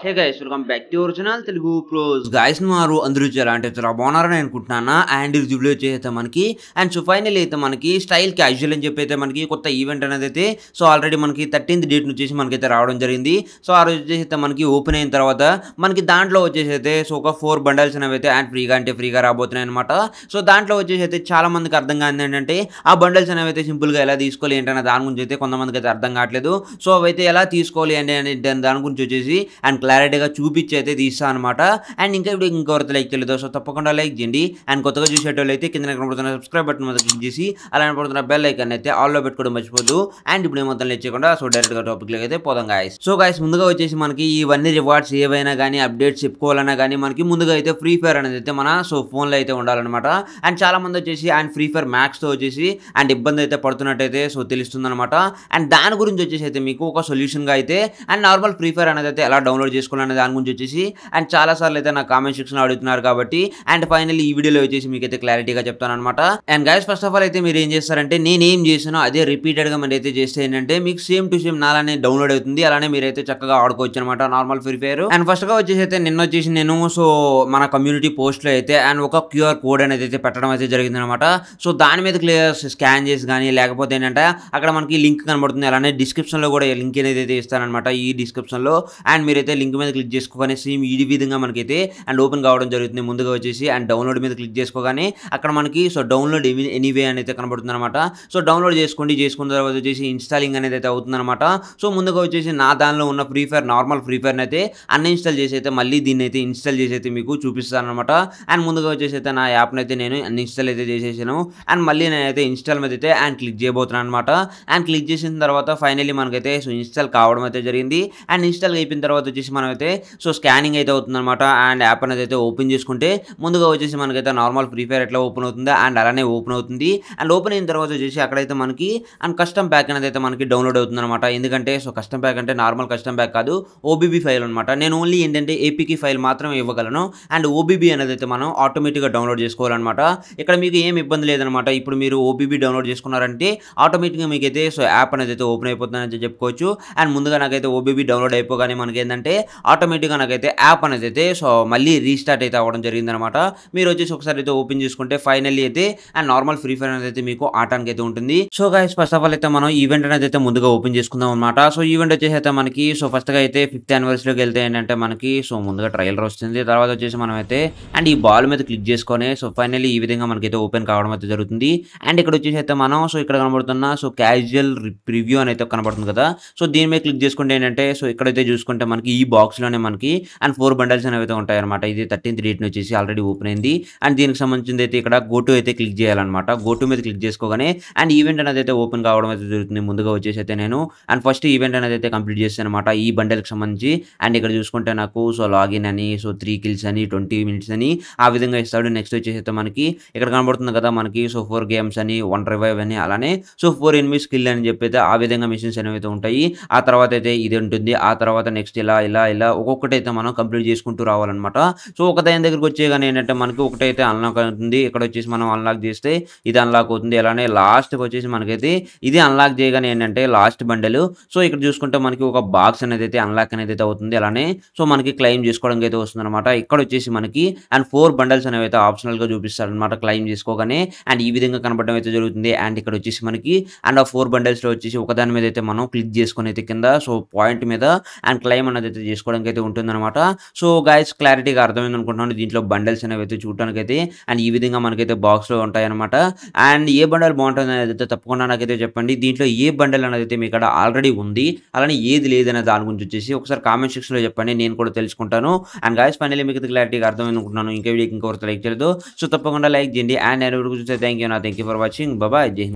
hey guys welcome back to original Telugu pros guys మారు అందరూ చాలా అంటే చాలా బాగున్నారని అనుకుంటున్నాను అండ్ ఇది వీడియో అయితే మనకి అండ్ సో ఫైనల్ అయితే మనకి స్టైల్ క్యాజువల్ అని చెప్పి అయితే మనకి కొత్త ఈవెంట్ అనేది అయితే సో ఆల్రెడీ మనకి థర్టీన్త్ డేట్ వచ్చేసి మనకైతే రావడం జరిగింది సో ఆ రోజు వచ్చేసి అయితే మనకి ఓపెన్ అయిన తర్వాత మనకి దాంట్లో వచ్చేసి అయితే సో ఒక ఫోర్ బండల్స్ అనేవి అయితే అండ్ ఫ్రీగా అంటే ఫ్రీగా రాబోతున్నాయి అనమాట సో దాంట్లో వచ్చేసి అయితే చాలా మందికి అర్థం కాదు ఏంటంటే ఆ బండల్స్ అనేవి అయితే సింపుల్గా ఎలా తీసుకోవాలి ఏంటనే దాని గురించి అయితే కొంతమందికి అయితే అర్థం కావట్లేదు సో అవైతే ఎలా తీసుకోవాలి అంటే అనే దాని దాని గురించి వచ్చేసి అండ్ క్లారిటీగా చూపించి అయితే తీస్తా అనమాట అండ్ ఇంకా ఇప్పుడు ఇంకొకరితో లైక్ చేయలేదు సో తప్పకుండా లైక్ చేయండి అండ్ కొత్తగా చూసేటోళ్ళు అయితే కింద కనబడుతున్న సబ్స్క్రైబ్ బటన్ మీద క్లిక్ చేసి అలానే పడుతున్న బెల్ ఐకాన్ అయితే ఆల్లో పెట్టుకోవడం మర్చిపోద్దు అండ్ ఇప్పుడు ఏమొత్తం లేచకుండా సో డైరెక్ట్గా టాపిక్లోకి అయితే పోదాం గాయస్ సో గాయస్ ముందుగా వచ్చేసి మనకి ఇవన్నీ రివార్డ్స్ ఏవైనా కానీ అప్డేట్స్ చెప్పుకోవాలన్నా కానీ మనకి ముందుగా అయితే ఫ్రీ ఫైర్ అనేది అయితే మన సో ఫోన్లో అయితే ఉండాలన్నమాట అండ్ చాలా మంది వచ్చేసి అండ్ ఫ్రీ ఫైర్ మ్యాక్స్తో వచ్చేసి అండ్ ఇబ్బంది అయితే పడుతున్నట్టయితే సో తెలుస్తుంది అనమాట అండ్ దాని గురించి వచ్చేసి అయితే మీకు ఒక సొల్యూషన్గా అయితే అండ్ నార్మల్ ఫ్రీ ఫైర్ అనేది అయితే ఎలా డౌన్లోడ్ చేసుకోవాలనే దాని గురించి వచ్చేసి అండ్ చాలా సార్లు అయితే నా కామెంట్ సెక్షన్లో అడుగుతున్నారు కాబట్టి అండ్ ఫైనల్లీ ఈ వీడియోలో వచ్చేసి మీకు అయితే క్లారిటీగా చెప్తాను అనమాట and guys first of all అయితే మీరు ఏం చేస్తారంటే నేను ఏం చేసానో అదే రిపీటెడ్గా మీరు అయితే చేస్తే ఏంటంటే మీకు సేమ్ టు సేమ్ నాలానే డౌన్లోడ్ అవుతుంది అలానే మీరైతే చక్కగా ఆడుకోవచ్చు అనమాట నార్మల్ ఫ్రీ ఫైర్ అండ్ ఫస్ట్గా వచ్చేసి అయితే నిన్న వచ్చేసి నేను సో మన కమ్యూనిటీ పోస్ట్లో అయితే అండ్ ఒక క్యూఆర్ కోడ్ అనేది అయితే పెట్టడం అయితే జరిగింది అనమాట సో దాని మీద క్లియర్ స్కాన్ చేసి కానీ లేకపోతే ఏంటంటే అక్కడ మనకి లింక్ కనబడుతుంది అలానే డిస్క్రిప్షన్లో కూడా లింక్ అనేది అయితే ఇస్తానమాట ఈ డిస్క్రిప్షన్లో అండ్ మీరైతే లింక్ మీద క్లిక్ చేసుకోగానే సేమ్ ఈ విధంగా మనకైతే అండ్ ఓపెన్ కావడం జరుగుతుంది ముందుగా వచ్చేసి అండ్ డౌన్లోడ్ మీద క్లిక్ చేసుకోగానే అక్కడ మనకి సో డౌన్లోడ్ ఎనీవే అనేది అయితే కనబడుతుంది అనమాట సో డౌన్లోడ్ చేసుకోండి చేసుకున్న తర్వాత వచ్చేసి ఇన్స్టాలింగ్ అనేది అయితే అవుతుంది అనమాట సో ముందుగా వచ్చేసి నా దానిలో ఉన్న free fire normal free fire అయితే అన్ఇన్స్టాల్ చేసి అయితే మళ్ళీ దీన్ని అయితే ఇన్స్టాల్ చేసి అయితే మీకు చూపిస్తాను అనమాట అండ్ ముందుగా వచ్చేసి అయితే నా యాప్ని అయితే నేను అన్ఇన్స్టాల్ అయితే చేసేసాను అండ్ మళ్ళీ నేనైతే ఇన్స్టాల్ మీద అయితే అండ్ క్లిక్ చేయబోతున్నాను అనమాట అండ్ క్లిక్ చేసిన తర్వాత ఫైనల్లీ మనకైతే సో ఇన్స్టాల్ కావడం అయితే జరిగింది అండ్ ఇన్స్టాల్ అయిపోయిన తర్వాత వచ్చేసి మనం అయితే సో స్కానింగ్ అయితే అవుతుంది అనమాట అండ్ యాప్ అనేది అయితే ఓపెన్ చేసుకుంటే ముందుగా వచ్చేసి మనకైతే నార్మల్ ఫ్రీ ఫైర్ ఎట్లా ఓపెన్ అవుతుంది అండ్ అలానే ఓపెన్ అవుతుంది అండ్ ఓపెన్ అయిన తర్వాత వచ్చేసి అక్కడైతే మనకి అండ్ కస్టమ్ ప్యాక్ అనేది అయితే మనకి డౌన్లోడ్ అవుతుంది అనమాట ఎందుకంటే సో కస్టమ్ ప్యాక్ అంటే నార్మల్ కస్టమ్ ప్యాక్ కాదు ఓబీబీ ఫైల్ అనమాట నేను ఓన్లీ ఏంటంటే ఏపీకి ఫైల్ మాత్రమే ఇవ్వగలను అండ్ ఓబీబీ అనేది అయితే మనం ఆటోమేటిక్గా డౌన్లోడ్ చేసుకోవాలన్నమాట ఇక్కడ మీకు ఏం ఇబ్బంది లేదనమాట ఇప్పుడు మీరు ఓబీబీ డౌన్లోడ్ చేసుకున్నారంటే ఆటోమేటిక్గా మీకు అయితే సో యాప్ అనేది అయితే ఓపెన్ అయిపోతుందని చెప్పుకోవచ్చు అండ్ ముందుగా నాకైతే ఓబీబీ డౌన్లోడ్ అయిపోగానే మనకి ఏంటంటే ఆటోమేటిక్గా నాకైతే యాప్ అనేది అయితే సో మళ్ళీ రీస్టార్ట్ అయితే అవ్వడం జరిగిందనమాట మీరు వచ్చేసి ఒకసారి అయితే ఓపెన్ చేసుకుంటే ఫైనల్లీ అయితే అండ్ నార్మల్ ఫ్రీ ఫైర్ అనేది అయితే మీకు ఆటానికి అయితే ఉంటుంది so guys first of all అయితే మనం ఈవెంట్ అనేది అయితే ముందుగా ఓపెన్ చేసుకుందాం అనమాట సో ఈవెంట్ వచ్చేసి అయితే మనకి సో ఫస్ట్గా అయితే ఫిఫ్త్ యానివర్సరీకి వెళ్తే ఏంటంటే మనకి సో ముందుగా ట్రైలర్ వస్తుంది తర్వాత వచ్చేసి మనం అయితే అండ్ ఈ బాల్ మీద క్లిక్ చేసుకొని సో ఫైనల్లీ ఈ విధంగా మనకైతే ఓపెన్ కావడం అయితే జరుగుతుంది అండ్ ఇక్కడ వచ్చేసి అయితే మనం సో ఇక్కడ కనబడుతున్న సో క్యాజువల్ రివ్యూ అని అయితే కనబడుతుంది కదా సో దీని మీద క్లిక్ చేసుకుంటే ఏంటంటే సో ఇక్కడైతే చూసుకుంటే మనకి ఈ బాక్స్లోనే మనకి అండ్ ఫోర్ బండల్స్ అనేవి అయితే ఉంటాయి అనమాట ఇది థర్టీన్త్ డేట్ వచ్చేసి ఆల్రెడీ ఓపెన్ అయింది అండ్ దీనికి సంబంధించింది అయితే ఇక్కడ గోటు అయితే క్లిక్ చేయాలన్నమాట గోటు మీద క్లిక్ చేసుకోగానే అండ్ ఈవెంట్ అనేది అయితే ఓపెన్ కావడం అయితే జరుగుతుంది ముందుగా వచ్చేసి అయితే నేను అండ్ ఫస్ట్ ఈవెంట్ అనేది అయితే కంప్లీట్ చేస్తాను అనమాట ఈ బండల్కి సంబంధించి అండ్ ఇక్కడ చూసుకుంటే నాకు సో లాగిన్ అని సో త్రీ కిల్స్ అని ట్వంటీ మినిట్స్ అని ఆ విధంగా ఇస్తాడు నెక్స్ట్ వచ్చేసి అయితే మనకి ఇక్కడ కనబడుతుంది కదా మనకి సో ఫోర్ గేమ్స్ అని వన్ రివైవ్ అని అలానే సో ఫోర్ ఎనిమి స్కిల్ అని చెప్పి అయితే ఆ విధంగా మిషన్స్ అనేవి అయితే ఉంటాయి ఆ తర్వాత అయితే ఇది ఉంటుంది ఆ తర్వాత నెక్స్ట్ ఇలా ఇలా ఇలా ఒక్కొక్కటి అయితే మనం కంప్లీట్ చేసుకుంటూ రావాలన్నమాట సో ఒక దాని దగ్గరికి వచ్చేగానే ఏంటంటే మనకి ఒకటైతే అన్లాక్ అవుతుంది ఇక్కడ వచ్చేసి మనం అన్లాక్ చేస్తే ఇది అన్లాక్ అవుతుంది అలానే లాస్ట్కి వచ్చేసి మనకైతే ఇది అన్లాక్ చేయగానే ఏంటంటే లాస్ట్ బండల్ సో ఇక్కడ చూసుకుంటే మనకి ఒక బాక్స్ అనేది అయితే అన్లాక్ అనేది అయితే అవుతుంది అలానే సో మనకి క్లెయిమ్ చేసుకోవడానికి అయితే వస్తుంది అనమాట ఇక్కడ వచ్చేసి మనకి అండ్ ఫోర్ బండల్స్ అనేవి అయితే ఆప్షనల్గా చూపిస్తారు అనమాట క్లెయిమ్ చేసుకోగానే అండ్ ఈ విధంగా కనబడడం అయితే జరుగుతుంది అండ్ ఇక్కడ వచ్చేసి మనకి అండ్ ఆ ఫోర్ బండల్స్లో వచ్చేసి ఒకదాని మీద అయితే మనం క్లిక్ చేసుకొని అయితే కింద సో పాయింట్ మీద అండ్ క్లెయిమ్ అనేది అయితే చేసుకోవడానికి అయితే ఉంటుందన్నమాట సో గాయస్ క్లారిటీగా అర్థమైంది అనుకుంటున్నాను దీంట్లో బండల్స్ అనేవి అయితే చూడడానికి అయితే అండ్ ఈ విధంగా మనకైతే బాక్స్లో ఉంటాయన్నమాట అండ్ ఏ బండల్ బాగుంటుంది అనేది అయితే తప్పకుండా నాకైతే చెప్పండి దీంట్లో ఏ బండల్ అనేది అయితే మీ ఇక్కడ ఆల్రెడీ ఉంది అలానే ఏది లేదనే దాని గురించి వచ్చేసి ఒకసారి కామెంట్ సెక్షన్లో చెప్పండి నేను కూడా తెలుసుకుంటాను అండ్ గాయస్ ఫైనల్లీ మీకు క్లారిటీగా అర్థమైంది అనుకుంటున్నాను ఇంకా వీడియోకి ఇంకొకరితో లైక్ చేయలేదు సో తప్పకుండా లైక్ చేయండి అండ్ నేను చూస్తే థ్యాంక్ యూ నా థ్యాంక్ యూ ఫర్ వాచింగ్ బాబాయ్ జై హింద్